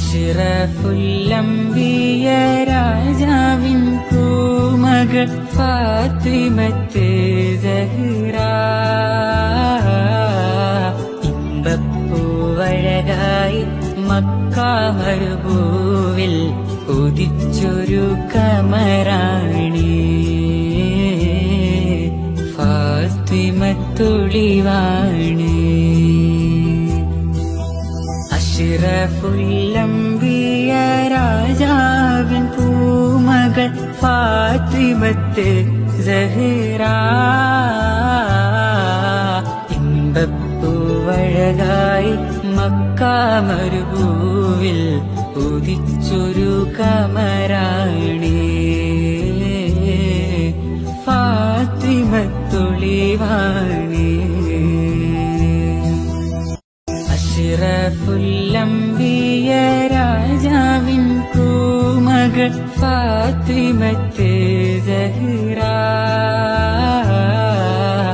അഷ്റഫുല്ലംബിയ രാജാവിൻ പൂമകൾ Fathimath Zahra ഇമ്പപ്പൂവഴകായി മക്കാമരുഭൂവിൽ ഉദിച്ചൊരു കമറാണി ഫാത്തിമത്തുളിവാണി അഷ്റഫുല്ലംബിയ രാജാവിൻ പൂമകൾ Fathimath Zahra ഇമ്പപ്പൂവഴകായി മക്കാമരുഭൂവിൽ ഉദിച്ചൊരു കമറാണി ഫാത്തിമത്തുളിവാണി അഷ്റഫുല്ലംബിയ രാജാവിൻ പൂമകൾ Fathimath Zahra